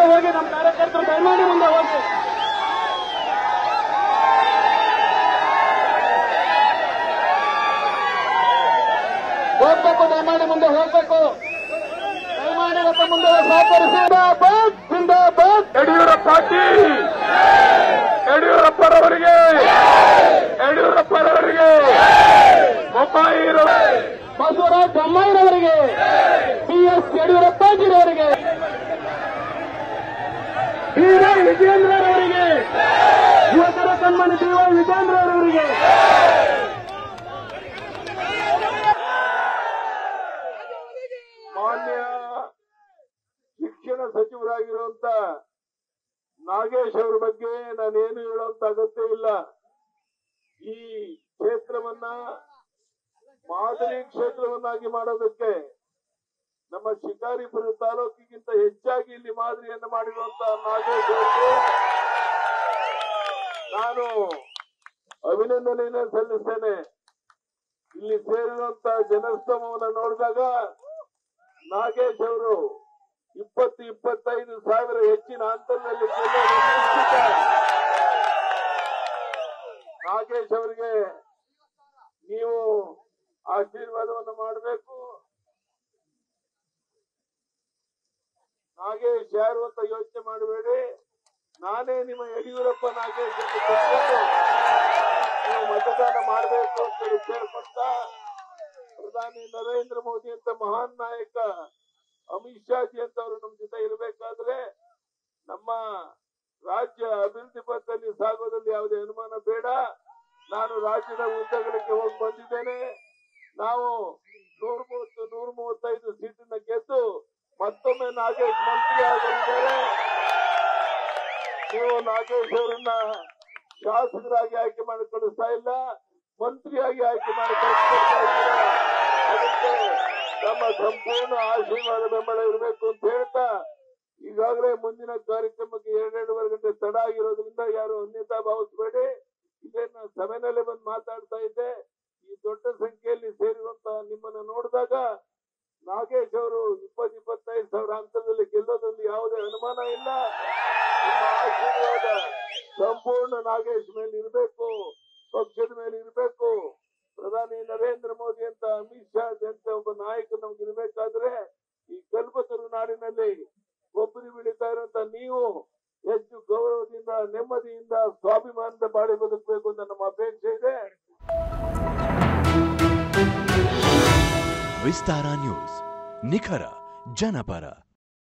ಮುಂದೆ ಹೋಗಿ ನಮ್ಮ ಕಾರ್ಯಕರ್ತರು ದಯಮಾಡಿ ಮುಂದೆ ಹೋಗಿ ಹೋಗ್ಬೇಕು ದಯಮಾಡಿ ಮುಂದೆ ಹೋಗ್ಬೇಕು ದಯಮಾಡಿ ಮತ್ತೆ ಮುಂದೆ ಸಹಕರಿಸಿ ಜಿಂದಾಬಾದ್ ಜಿಂದಾಬಾದ್ ಯಡಿಯೂರಪ್ಪ ಪಾರ್ಟಿ ಯಡಿಯೂರಪ್ಪರವರಿಗೆ ಯಡಿಯೂರಪ್ಪರವರಿಗೆ ಬೊಮ್ಮಾಯಿ ಬಸವರಾಜ ಬೊಮ್ಮಾಯಿರವರಿಗೆ ಬಿ ಎಸ್ ಯಡಿಯೂರಪ್ಪಜಿರವರಿಗೆ ಬೀರ ವಿಜೇಂದ್ರರವರಿಗೆ ಯುವಕರ ಕಣ್ಮಣಿ ಬಿ ವೈ ವಿಜೇಂದ್ರರವರಿಗೆ ಮಾನ್ಯ ಶಿಕ್ಷಣ ಸಚಿವರಾಗಿರುವಂತ ನಾಗೇಶ್ ಅವರ ಬಗ್ಗೆ ನಾನೇನು ಹೇಳುವಂತ ಅಗತ್ಯ ಇಲ್ಲ ಈ ಕ್ಷೇತ್ರವನ್ನ ಮಾದರಿ ಕ್ಷೇತ್ರವನ್ನಾಗಿ ಮಾಡೋದಕ್ಕೆ ನಮ್ಮ ಶಿಕಾರಿಪುರ ತಾಲೂಕಿಗಿಂತ ಹೆಚ್ಚಾಗಿ ಇಲ್ಲಿ ಮಾದರಿಯನ್ನು ಮಾಡಿರುವಂತ ನಾಗೇಶ್ ಅವರಿಗೆ ನಾನು ಅಭಿನಂದನೆಯನ್ನು ಸಲ್ಲಿಸ್ತೇನೆ ಇಲ್ಲಿ ಸೇರಿರುವಂತ ಜನಸ್ತಮವನ್ನು ನೋಡಿದಾಗ ನಾಗೇಶ್ ಅವರು ಇಪ್ಪತ್ತು ಇಪ್ಪತ್ತೈದು ಸಾವಿರ ಹೆಚ್ಚಿನ ಅಂತರದಲ್ಲಿ ಗೆಲ್ಲೋದು ನಿಶ್ಚಿತ. ನಾಗೇಶ್ ಅವರಿಗೆ ನೀವು ಆಶೀರ್ವಾದವನ್ನು ಮಾಡಬೇಕು ನಾಗೇಶ್ ಯಾರು ಅಂತ ಯೋಚನೆ ಮಾಡಬೇಡಿ ನಾನೇ ನಿಮ್ಮ ಯಡಿಯೂರಪ್ಪ ನಾಗೇಶ್ ಅಂತ ತಿಳ್ಕೊಂಡು ನೀವು ಮತದಾನ ಮಾಡಬೇಕು ಅಂತ ಹೇಳಿ ಕೇಳ್ಕೊಂತ ಪ್ರಧಾನಿ ನರೇಂದ್ರ ಮೋದಿ ಅಂತ ಮಹಾನ್ ನಾಯಕ ಅಮಿತ್ ಶಾ ಜಿ ಅಂತ ಅವರು ನಮ್ಮ ಜೊತೆ ಇರಬೇಕಾದ್ರೆ ನಮ್ಮ ರಾಜ್ಯ ಅಭಿವೃದ್ಧಿ ಪಥದಲ್ಲಿ ಸಾಗೋದ್ರಲ್ಲಿ ಯಾವುದೇ ಅನುಮಾನ ಬೇಡ ನಾನು ರಾಜ್ಯದ ಹುದ್ದೆಗಳಿಗೆ ಹೋಗಿ ಬಂದಿದ್ದೇನೆ ನಾವು ನೂರ ಮೂವತ್ತು ನೂರ ಮೂವತ್ತೈದು ಸೀಟನ್ನ ಗೆದ್ದು ಮತ್ತೊಮ್ಮೆ ನಾಗೇಶ್ ಮಂತ್ರಿ ಆಗಲಿದ್ದಾರೆ ನೀವು ನಾಗೇಶ್ ಅವರನ್ನ ಶಾಸಕರಾಗಿ ಆಯ್ಕೆ ಮಾಡಿ ಕಳಿಸ್ತಾ ಇಲ್ಲ ಮಂತ್ರಿಯಾಗಿ ಆಯ್ಕೆ ಮಾಡಿ ಕಳಿಸ್ಕೊಡ್ತಾ ಇದ್ದೀರಾ ಅದಕ್ಕೆ ನಮ್ಮ ಸಂಪೂರ್ಣ ಆಶೀರ್ವಾದ ಬೆಂಬಲ ಇರಬೇಕು ಅಂತ ಹೇಳ್ತಾ ಈಗಾಗಲೇ ಮುಂದಿನ ಕಾರ್ಯಕ್ರಮಕ್ಕೆ ಎರಡೆರಡೂವರೆ ಗಂಟೆ ತಡ ಆಗಿರೋದ್ರಿಂದ ಯಾರು ಅನ್ಯತಾ ಭಾವಿಸಬೇಡಿ ಇದೇನ ಸಭೆನಲ್ಲೇ ಬಂದು ಮಾತಾಡ್ತಾ ಇದ್ದೆ ಈ ದೊಡ್ಡ ಸಂಖ್ಯೆಯಲ್ಲಿ ಸೇರಿರುವಂತಹ ನಿಮ್ಮನ್ನ ನೋಡಿದಾಗ ನಾಗೇಶ್ ಅವರು ಇಪ್ಪತ್ ಇಪ್ಪತ್ತೈದು ಸಾವಿರ ಅಂತರದಲ್ಲಿ ಗೆಲ್ಲೋದ್ರಲ್ಲಿ ಯಾವುದೇ ಅನುಮಾನ ಇಲ್ಲ ನಿಮ್ಮ ಆಶೀರ್ವಾದ ಸಂಪೂರ್ಣ ನಾಗೇಶ್ ಮೇಲೆ ಇರಬೇಕು ಪಕ್ಷದ ಮೇಲೆ ಇರಬೇಕು ಪ್ರಧಾನಿ ನರೇಂದ್ರ ಮೋದಿ ಅಂತ ಅಮಿತ್ ಶಾ ಅಂತ ಒಬ್ಬ ನಾಯಕ ನಮ್ಗೆ ಇರಬೇಕಾದ್ರೆ ಈ ಕಲ್ಪತರು ನಾಡಿನಲ್ಲಿ ಒಬ್ಬರಿ ಬೆಳೀತಾ ಇರುವಂತ ನೀವು ಹೆಚ್ಚು ಗೌರವದಿಂದ ನೆಮ್ಮದಿಯಿಂದ ಸ್ವಾಭಿಮಾನದ ಬಾಳಿ ಬದುಕಬೇಕು ಅಂತ ನಮ್ಮ ಅಪೇಕ್ಷೆ ಇದೆ ವಿಸ್ತಾರ ನ್ಯೂಸ್ ನಿಖರ ಜನಪರ